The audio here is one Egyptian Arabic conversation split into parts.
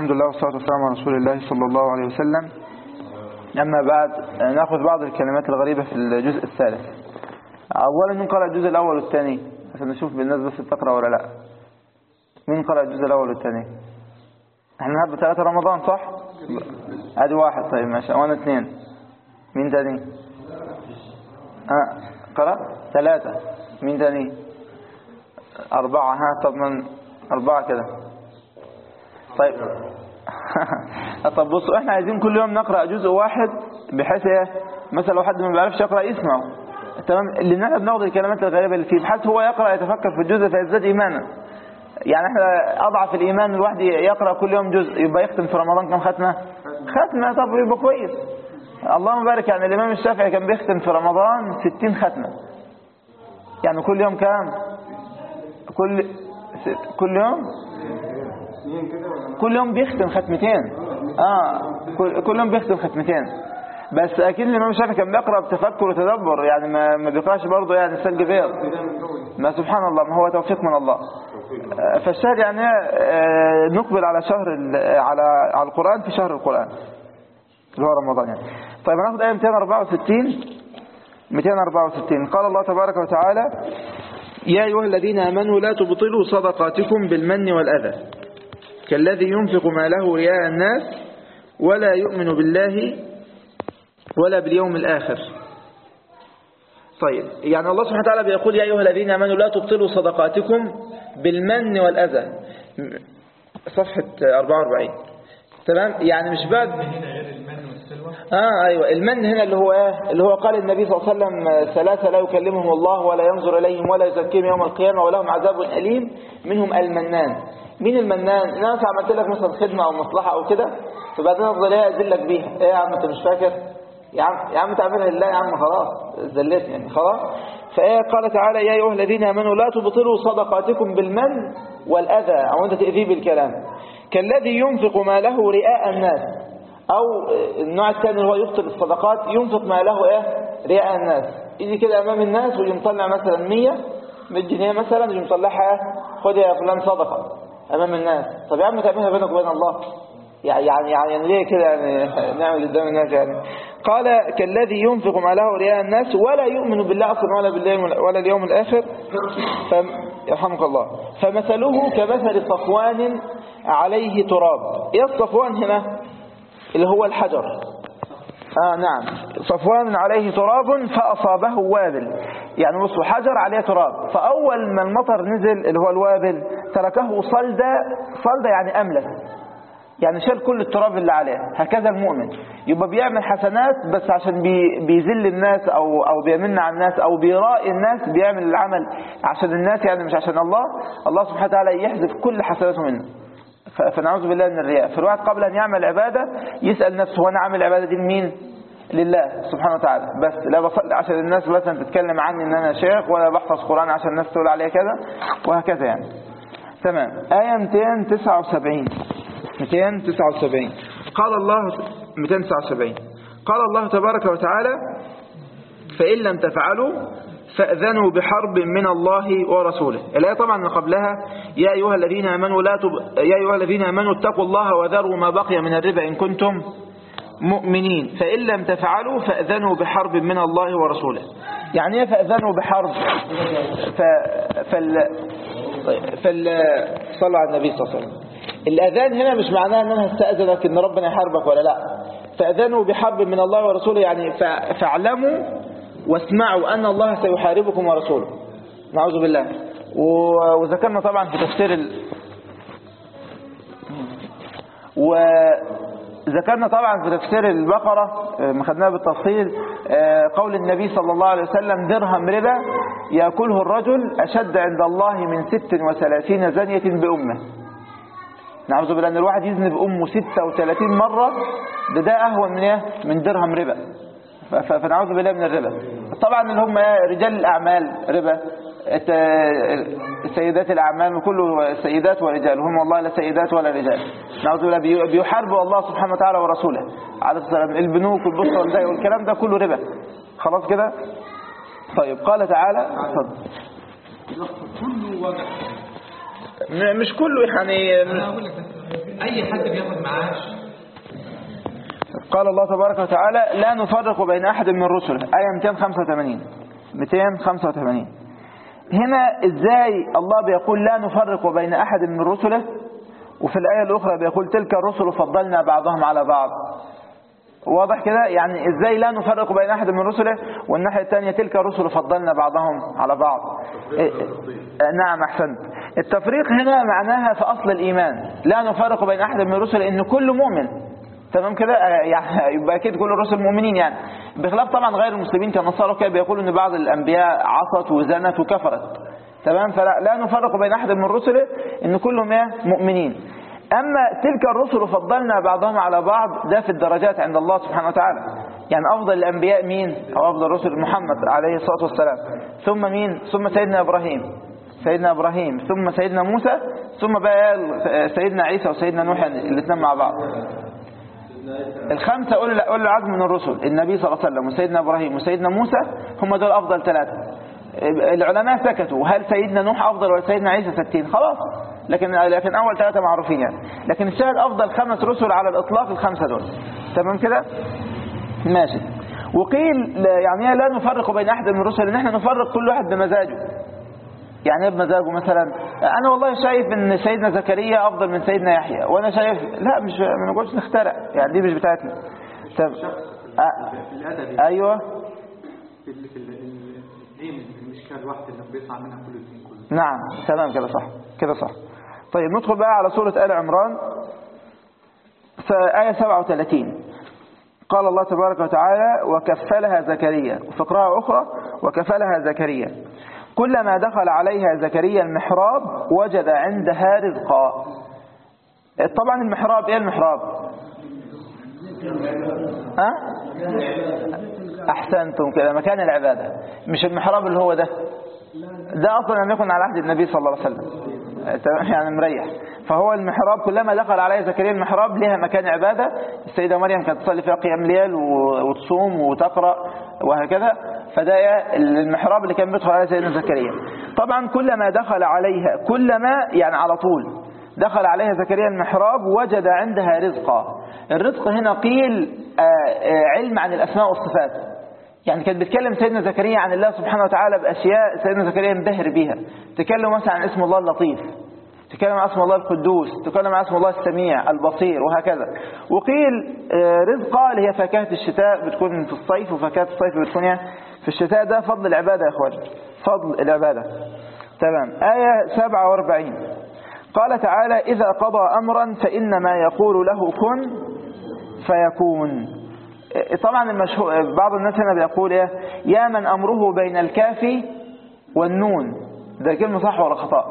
الحمد لله والصلاة والسلام على رسول الله صلى الله عليه وسلم أما بعد نأخذ بعض الكلمات الغريبة في الجزء الثالث أولا مين قرأ الجزء الأول والثاني عشان نشوف بالناس بس بتقرأ ولا لا مين قرأ الجزء الأول والثاني احنا نهب ثلاثة رمضان صح ادي واحد طيب ماشي وانا اثنين مين تاني ها قرأ ثلاثة مين تاني أربعة ها طب من أربعة كده طيب طب بصوا احنا عايزين كل يوم نقرأ جزء واحد بحيث ايه مثلا لو حد ما بيعرفش يقرأ يسمعه تمام لان احنا بناخد الكلمات الغريبة اللي فيه بحيث هو يقرأ يتفكر في الجزء فيزداد ايمانا يعني احنا اضعف الايمان الواحد يقرأ كل يوم جزء يبقى يختم في رمضان كم ختمة ختمة طب يبقى كويس اللهم بارك يعني الامام الشافعي كان بيختم في رمضان 60 ختمة يعني كل يوم كام كل كل يوم كل يوم بيختم ختمتين اه كل, كل يوم بيختم ختمتين بس اكيد الامام الشافعي كان بيقرا بتفكر وتدبر يعني ما ما بيقراش برضه يعني سلق بيض ما سبحان الله ما هو توفيق من الله آه، فالشهر يعني آه، نقبل على شهر ال- على على القران في شهر القران اللي هو رمضان يعني طيب هناخد ايه 264 264 قال الله تبارك وتعالى يا أيها الذين آمنوا لا تبطلوا صدقاتكم بالمن والأذى كالذي ينفق ماله رياء الناس ولا يؤمن بالله ولا باليوم الآخر طيب يعني الله سبحانه وتعالى بيقول يا أيها الذين آمنوا لا تبطلوا صدقاتكم بالمن والأذى صفحة 44 تمام يعني مش بعد اه ايوه المن هنا اللي هو ايه اللي هو قال النبي صلى الله عليه وسلم ثلاثه لا يكلمهم الله ولا ينظر اليهم ولا يزكيهم يوم القيامه ولهم عذاب اليم منهم المنان مين المنان انا مثلا عملت لك مثلا خدمه او مصلحه او كده فبعدين افضل ايه اذلك بيها ايه يا عم انت مش فاكر يا عم يا عم تعملها لله يا عم خلاص ذلتني يعني خلاص فايه قال تعالى يا ايها الذين امنوا لا تبطلوا صدقاتكم بالمن والاذى او انت تاذيه بالكلام كالذي ينفق ماله رئاء الناس او النوع الثاني اللي هو يبطل الصدقات ينفق ماله ايه رئاء الناس يجي كده امام الناس ويجي مطلع مثلا 100 100 جنيه مثلا يجي مطلعها خد يا فلان صدقه امام الناس طب يا عم تعملها بينك وبين الله يعني يعني يعني ليه كده يعني نعمل قدام الناس يعني قال كالذي ينفق ماله رئاء الناس ولا يؤمن بالله اصلا ولا بالله ولا اليوم الاخر فم يرحمك الله فمثله كمثل صفوان عليه تراب ايه الصفوان هنا اللي هو الحجر آه نعم صفوان عليه تراب فأصابه وابل يعني بصوا حجر عليه تراب فأول ما المطر نزل اللي هو الوابل تركه صلدة صلدة يعني أملس يعني شال كل التراب اللي عليه هكذا المؤمن يبقى بيعمل حسنات بس عشان بي بيذل الناس أو, أو بيمن على الناس أو بيرائي الناس بيعمل العمل عشان الناس يعني مش عشان الله الله سبحانه وتعالى يحذف كل حسناته منه ف- فنعوذ بالله من الرياء فالواحد قبل أن يعمل عبادة يسأل نفسه هو أنا عامل العبادة دي لمين لله سبحانه وتعالى بس لا بصلي عشان الناس مثلا تتكلم عني ان انا شيخ ولا بحفظ قرآن عشان الناس تقول عليا كذا وهكذا يعني تمام آية 279 279 قال الله 279 قال الله تبارك وتعالى فإن لم تفعلوا فأذنوا بحرب من الله ورسوله الآية طبعا من قبلها يا أيها الذين آمنوا لا تب... يا أيها الذين آمنوا اتقوا الله وذروا ما بقي من الربا إن كنتم مؤمنين فإن لم تفعلوا فأذنوا بحرب من الله ورسوله يعني ايه فأذنوا بحرب ف... فال... طيب، فال... صلى على النبي صلى الله عليه وسلم الأذان هنا مش معناه أن أنا هستأذنك أن ربنا يحاربك ولا لا فأذنوا بحرب من الله ورسوله يعني ف... فاعلموا واسمعوا أن الله سيحاربكم ورسوله نعوذ بالله و- وذكرنا طبعا في تفسير ال... وذكرنا طبعا في تفسير البقرة آه، ما خدناها بالتفصيل آه، قول النبي صلى الله عليه وسلم درهم ربا يأكله الرجل أشد عند الله من 36 زانية بأمه نعوذ بالله أن الواحد يذنب أمه 36 مرة ده ده أهون من إيه؟ من درهم ربا ف- ف- فنعوذ بالله من الربا طبعا اللي هم إيه؟ رجال الأعمال ربا الت- سيدات الأعمال كله سيدات ورجال هم والله لا سيدات ولا رجال نعوذ بالله بي- بيحاربوا الله سبحانه وتعالى ورسوله عليه الصلاة والسلام البنوك والبورصة والبيع والكلام ده كله ربا خلاص كده طيب قال تعالى اتفضل كله وجع م- مش كله يعني انا هقول لك بس اي حد بياخد معاه قال الله تبارك وتعالى لا نفرق بين أحد من رسله آية 285 285 هنا إزاي الله بيقول لا نفرق بين أحد من رسله وفي الآية الأخرى بيقول تلك الرسل فضلنا بعضهم على بعض واضح كده يعني ازاي لا نفرق بين احد من رسله والناحيه الثانيه تلك الرسل فضلنا بعضهم على بعض إيه، نعم احسنت التفريق هنا معناها في اصل الايمان لا نفرق بين احد من الرسل ان كل مؤمن تمام كده آه، يعني يبقى اكيد كل الرسل مؤمنين يعني بخلاف طبعا غير المسلمين كالنصارى كده بيقولوا ان بعض الانبياء عصت وزنت وكفرت تمام فلا لا نفرق بين احد من رسله ان كلهم إيه؟ مؤمنين أما تلك الرسل فضلنا بعضهم على بعض ده في الدرجات عند الله سبحانه وتعالى يعني أفضل الأنبياء مين أو أفضل الرسل محمد عليه الصلاة والسلام ثم مين ثم سيدنا إبراهيم سيدنا إبراهيم ثم سيدنا موسى ثم بقى سيدنا عيسى وسيدنا نوح يعني الاثنين مع بعض الخمسة أولي أولي العزم من الرسل النبي صلى الله عليه وسلم وسيدنا إبراهيم وسيدنا موسى هم دول أفضل ثلاثة العلماء سكتوا هل سيدنا نوح أفضل ولا سيدنا عيسى ستين خلاص لكن لكن أول ثلاثة معروفين يعني لكن الشاهد أفضل خمس رسل على الإطلاق الخمسة دول تمام كده ماشي وقيل لا- يعني إيه لا نفرق بين أحد من الرسل إن احنا نفرق كل واحد بمزاجه يعني ايه بمزاجه مثلا انا والله شايف ان سيدنا زكريا افضل من سيدنا يحيى وانا شايف لا مش ما نقولش نخترع يعني دي مش بتاعتنا طب أ- في الأدب ايوه في ال- في ال- ال- الدين المشكلة الواحدة اللي بيطلع منها كل الدين كله نعم تمام كده صح كده صح طيب ندخل بقى على سورة آل عمران ف- آية 37 قال الله تبارك وتعالى وكفلها زكريا وفي قراءة أخرى وكفلها زكريا كلما دخل عليها زكريا المحراب وجد عندها رزقا طبعا المحراب ايه المحراب ها احسنتم كده مكان العبادة مش المحراب اللي هو ده ده اصلا لم يكن على عهد النبي صلى الله عليه وسلم تمام؟ يعني مريح فهو المحراب كلما دخل عليه زكريا المحراب لها مكان عبادة السيدة مريم كانت تصلي فيها قيام ليل و- وتصوم وتقرأ وهكذا فده إيه؟ المحراب اللي كان بيدخل عليه سيدنا زكريا طبعا كلما دخل عليها كلما يعني على طول دخل عليها زكريا المحراب وجد عندها رزقا الرزق هنا قيل آه، آه، علم عن الأسماء والصفات يعني كان بيتكلم سيدنا زكريا عن الله سبحانه وتعالى بأشياء سيدنا زكريا ينبهر بيها تكلم مثلا عن اسم الله اللطيف تكلم عن اسم الله القدوس تكلم عن اسم الله السميع البصير وهكذا وقيل آه، رزقا اللي هي فاكهة الشتاء بتكون في الصيف وفاكهة الصيف بتكون إيه؟ في الشتاء ده فضل العبادة يا اخوان فضل العبادة تمام آية 47 قال تعالى إذا قضى أمرا فإنما يقول له كن فيكون طبعا المشهور بعض الناس هنا بيقول ايه يا من امره بين الكاف والنون ده كلمه صح ولا خطا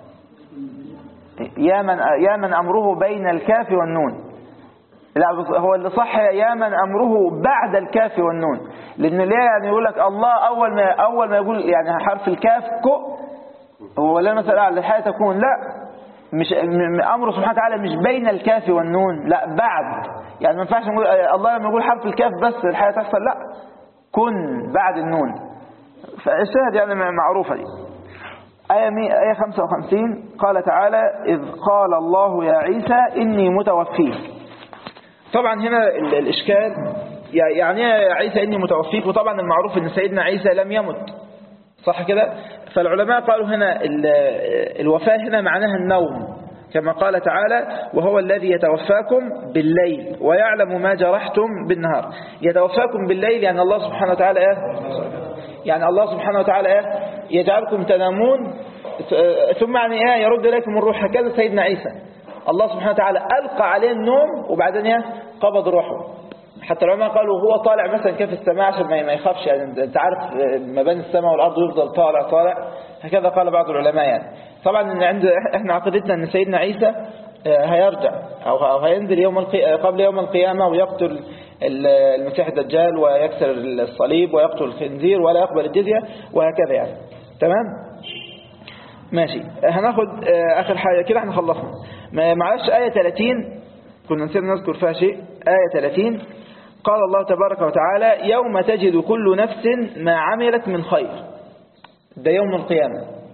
يا من يا من امره بين الكاف والنون لا بص- هو اللي صح يا من امره بعد الكاف والنون لان ليه يعني يقول لك الله اول ما اول ما يقول يعني حرف الكاف كو هو لا مثلا على الحياه تكون لا مش م- م- امره سبحانه وتعالى مش بين الكاف والنون لا بعد يعني ما ينفعش نقول الله لما يقول حرف الكاف بس الحياه تحصل لا كن بعد النون فالشاهد يعني م- معروفه دي آية مي- آية 55 قال تعالى إذ قال الله يا عيسى إني متوفيك طبعا هنا ال- الإشكال يع- يعني إيه يا عيسى إني متوفيك وطبعا المعروف إن سيدنا عيسى لم يمت صح كده فالعلماء قالوا هنا ال- الوفاة هنا معناها النوم كما قال تعالى وهو الذي يتوفاكم بالليل ويعلم ما جرحتم بالنهار يتوفاكم بالليل يعني الله سبحانه وتعالى إيه؟ يعني الله سبحانه وتعالى إيه؟ يجعلكم تنامون ثم يعني إيه يرد إليكم الروح هكذا سيدنا عيسى الله سبحانه وتعالى ألقى عليه النوم وبعدين إيه؟ قبض روحه حتى العلماء قالوا هو طالع مثلا كيف السماء عشان ما ما يخافش يعني انت عارف ما بين السماء والارض يفضل طالع طالع هكذا قال بعض العلماء يعني طبعا إن عند احنا عقيدتنا ان سيدنا عيسى آه، هيرجع او أو هينزل يوم القي... قبل يوم القيامه ويقتل ال- المسيح الدجال ويكسر الصليب ويقتل الخنزير ولا يقبل الجزيه وهكذا يعني تمام ماشي هناخد آه، اخر حاجه كده احنا خلصنا ما- معلش ايه 30 كنا نسينا نذكر فيها شيء آية 30 قال الله تبارك وتعالى يوم تجد كل نفس ما عملت من خير ده يوم القيامة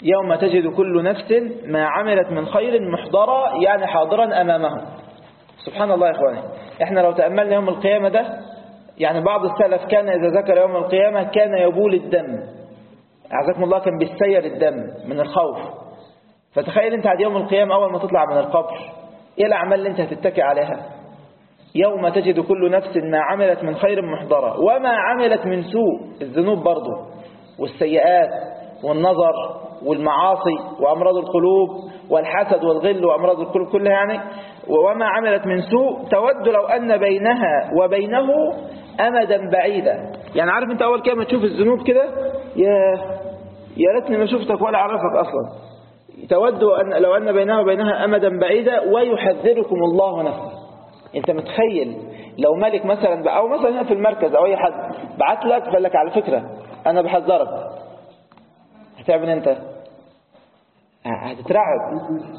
يوم تجد كل نفس ما عملت من خير محضرا يعني حاضرا أمامهم سبحان الله يا إخواني إحنا لو تأملنا يوم القيامة ده يعني بعض السلف كان إذا ذكر يوم القيامة كان يبول الدم أعزكم الله كان بيسير الدم من الخوف فتخيل أنت عند يوم القيامة أول ما تطلع من القبر إيه الأعمال اللي أنت هتتكي عليها يوم تجد كل نفس ما عملت من خير محضرة وما عملت من سوء الذنوب برضه والسيئات والنظر والمعاصي وأمراض القلوب والحسد والغل وأمراض القلوب كلها يعني وما عملت من سوء تود لو أن بينها وبينه أمدا بعيدا يعني عارف أنت أول كلمة تشوف الذنوب كده يا يا ريتني ما شفتك ولا أعرفك أصلا تود أن لو أن بينها وبينها أمدا بعيدا ويحذركم الله نفسه أنت متخيل لو ملك مثلا أو مثلا هنا في المركز أو أي حد بعت لك قال لك على فكرة أنا بحذرك هتعمل أنت هتترعب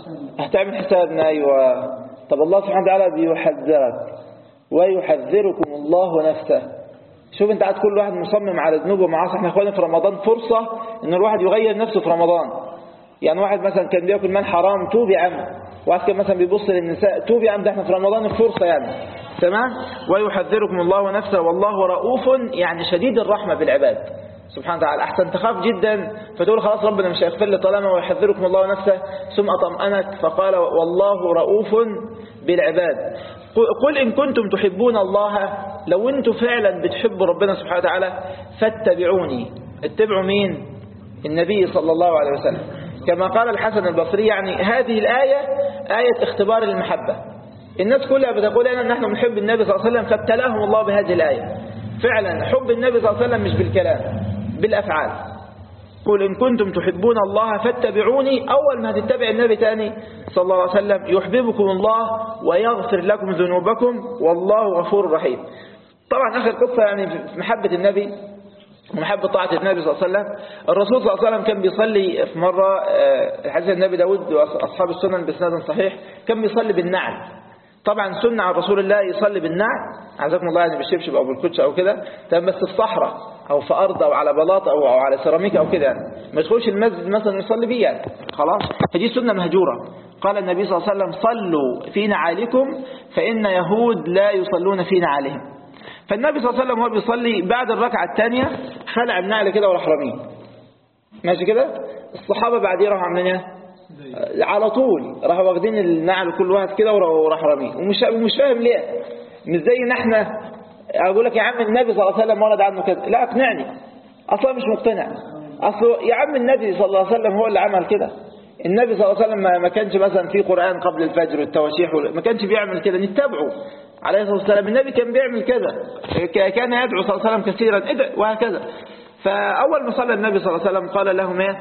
هتعمل حسابنا أيوة طب الله سبحانه وتعالى بيحذرك ويحذركم الله نفسه شوف انت قاعد كل واحد مصمم على ذنوب ومعاصي احنا اخواني في رمضان فرصة ان الواحد يغير نفسه في رمضان يعني واحد مثلا كان بياكل مال حرام توب يا عم واحد كان مثلا بيبص للنساء توب يا عم ده احنا في رمضان فرصة يعني تمام ويحذركم الله نفسه والله رؤوف يعني شديد الرحمة بالعباد سبحانه وتعالى أحسن تخاف جدا فتقول خلاص ربنا مش هيغفر لي طالما ويحذركم الله نفسه ثم أطمأنك فقال والله رؤوف بالعباد قل إن كنتم تحبون الله لو أنتم فعلا بتحبوا ربنا سبحانه وتعالى فاتبعوني اتبعوا مين النبي صلى الله عليه وسلم كما قال الحسن البصري يعني هذه الآية آية اختبار المحبة الناس كلها بتقول أن نحن نحب النبي صلى الله عليه وسلم فابتلاهم الله بهذه الآية فعلا حب النبي صلى الله عليه وسلم مش بالكلام بالأفعال قل إن كنتم تحبون الله فاتبعوني أول ما تتبع النبي تاني صلى الله عليه وسلم يحببكم الله ويغفر لكم ذنوبكم والله غفور رحيم طبعا آخر قصة يعني في محبة النبي ومحبة طاعة النبي صلى الله عليه وسلم الرسول صلى الله عليه وسلم كان بيصلي في مرة حديث النبي داود وأصحاب السنن بسناد صحيح كان بيصلي بالنعل طبعا سنة عن رسول الله يصلي بالنعل عزكم الله يعني بالشبشب أو بالكوتش أو كده تمام بس في صحراء أو في أرض أو على بلاط أو, أو على سيراميك أو كده يعني ما يدخلش المسجد مثلا يصلي بيه يعني خلاص فدي سنة مهجورة قال النبي صلى الله عليه وسلم صلوا في نعالكم فإن يهود لا يصلون في نعالهم فالنبي صلى الله عليه وسلم وهو بيصلي بعد الركعة الثانية خلع النعل كده وراح رميه ماشي كده الصحابة بعديه راحوا عاملين ايه على طول راحوا واخدين النعل كل واحد كده وراح رميه ومش مش فاهم ليه مش زينا احنا اقول لك يا عم النبي صلى الله عليه وسلم ورد عنه كده لا اقنعني اصلا مش مقتنع اصله يا عم النبي صلى الله عليه وسلم هو اللي عمل كده النبي صلى الله عليه وسلم ما كانش مثلا في قرآن قبل الفجر والتواشيح ما كانش بيعمل كده نتبعه عليه الصلاة والسلام النبي كان بيعمل كذا كان يدعو صلى الله عليه وسلم كثيرا ادع وهكذا فأول ما صلى النبي صلى الله عليه وسلم قال لهم ايه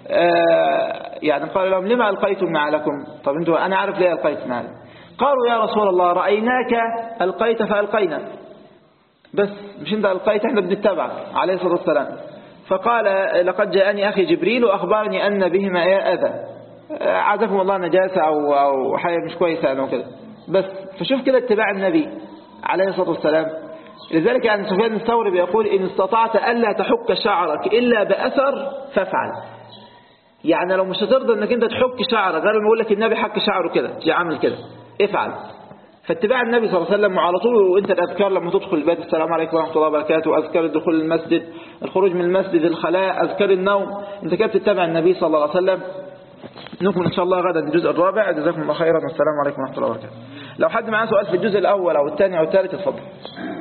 آه يعني قال لهم لما ألقيتم نعلكم طب انتوا أنا عارف ليه ألقيت نعلم قالوا يا رسول الله رأيناك ألقيت فألقينا بس مش انت ألقيت احنا بنتبع عليه الصلاة والسلام فقال لقد جاءني أخي جبريل وأخبرني أن بهما ايه أذى عزكم الله نجاسة أو, أو حاجة مش كويسة أو كده بس فشوف كده اتباع النبي عليه الصلاة والسلام لذلك يعني سفيان الثوري بيقول إن استطعت ألا تحك شعرك إلا بأثر فافعل يعني لو مش هترضى انك انت تحك شعرك غير ما يقول لك النبي حك شعره كده تيجي عامل كده افعل فاتباع النبي صلى الله عليه وسلم وعلى طول وانت الاذكار لما تدخل البيت السلام عليكم ورحمه الله وبركاته اذكار الدخول المسجد الخروج من المسجد الخلاء اذكار النوم انت كده بتتبع النبي صلى الله عليه وسلم نكمل ان شاء الله غدا الجزء الرابع جزاكم الله خيرا والسلام عليكم ورحمه الله وبركاته لو حد معاه سؤال في الجزء الاول او الثاني او الثالث اتفضل